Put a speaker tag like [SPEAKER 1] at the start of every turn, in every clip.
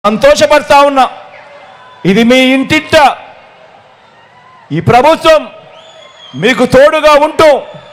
[SPEAKER 1] సంతోషపడతా ఉన్నా ఇది మీ ఇంటింట ఈ ప్రభుత్వం మీకు తోడుగా ఉంటూ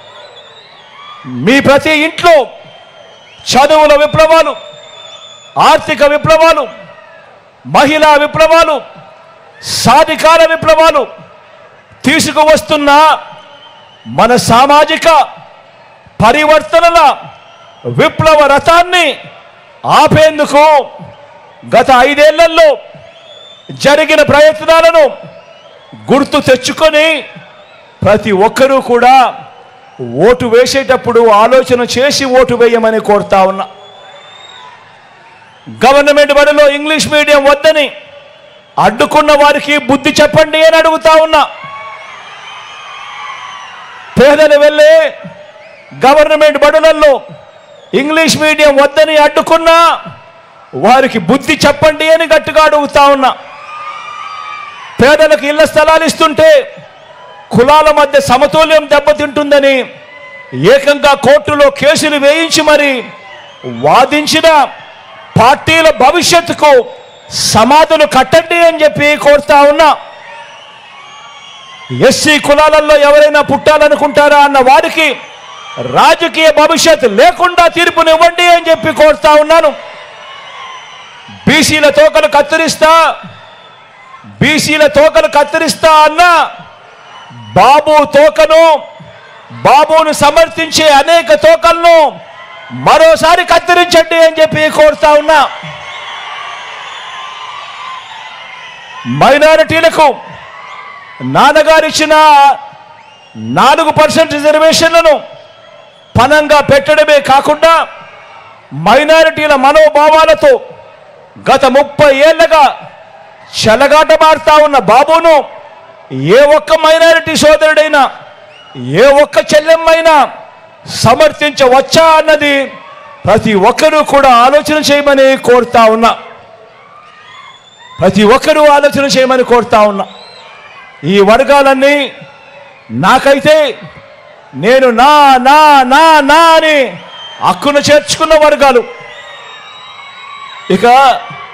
[SPEAKER 1] మీ ప్రతి ఇంట్లో చదువుల విప్లవాలు ఆర్థిక విప్లవాలు మహిళా విప్లవాలు సాధికార విప్లవాలు తీసుకువస్తున్న మన సామాజిక పరివర్తనల విప్లవ రథాన్ని ఆపేందుకు గత ఐదేళ్లలో జరిగిన ప్రయత్నాలను గుర్తు తెచ్చుకొని ప్రతి ఒక్కరూ కూడా ఓటు వేసేటప్పుడు ఆలోచన చేసి ఓటు వేయమని కోరుతా ఉన్నా గవర్నమెంట్ బడిలో ఇంగ్లీష్ మీడియం వద్దని అడ్డుకున్న వారికి బుద్ధి చెప్పండి అని అడుగుతా ఉన్నా పేదలు వెళ్ళే గవర్నమెంట్ బడులలో ఇంగ్లీష్ మీడియం వద్దని అడ్డుకున్నా వారికి బుద్ధి చెప్పండి అని గట్టిగా అడుగుతా ఉన్నా పేదలకు ఇళ్ల స్థలాలు ఇస్తుంటే కులాల మధ్య సమతుల్యం దెబ్బతింటుందని ఏకంగా కోర్టులో కేసులు వేయించి మరి వాదించిన పార్టీల భవిష్యత్తుకు సమాధులు కట్టండి అని చెప్పి కోరుతా ఉన్నా ఎస్సీ కులాలలో ఎవరైనా పుట్టాలనుకుంటారా అన్న వారికి రాజకీయ భవిష్యత్ లేకుండా తీర్పునివ్వండి అని చెప్పి కోరుతా ఉన్నాను బీసీల తోకలు కత్తిరిస్తా బీసీల తోకలు కత్తిరిస్తా అన్న బాబు తోకను బాబును సమర్థించే అనేక తోకలను మరోసారి కత్తిరించండి అని చెప్పి కోరుతా ఉన్నా మైనారిటీలకు నాన్నగారు ఇచ్చిన నాలుగు పర్సెంట్ రిజర్వేషన్లను పనంగా పెట్టడమే కాకుండా మైనారిటీల మనోభావాలతో గత ముప్పై ఏళ్లుగా చెలగాటమాడుతా ఉన్న బాబును ఏ ఒక్క మైనారిటీ సోదరుడైనా ఏ ఒక్క చెల్లెమ్మైనా సమర్థించవచ్చా అన్నది ప్రతి ఒక్కరూ కూడా ఆలోచన చేయమని కోరుతా ఉన్నా ప్రతి ఒక్కరూ ఆలోచన చేయమని కోరుతా ఉన్నా ఈ వర్గాలన్నీ నాకైతే నేను నా నా నా నా అని హక్కును చేర్చుకున్న వర్గాలు ఇక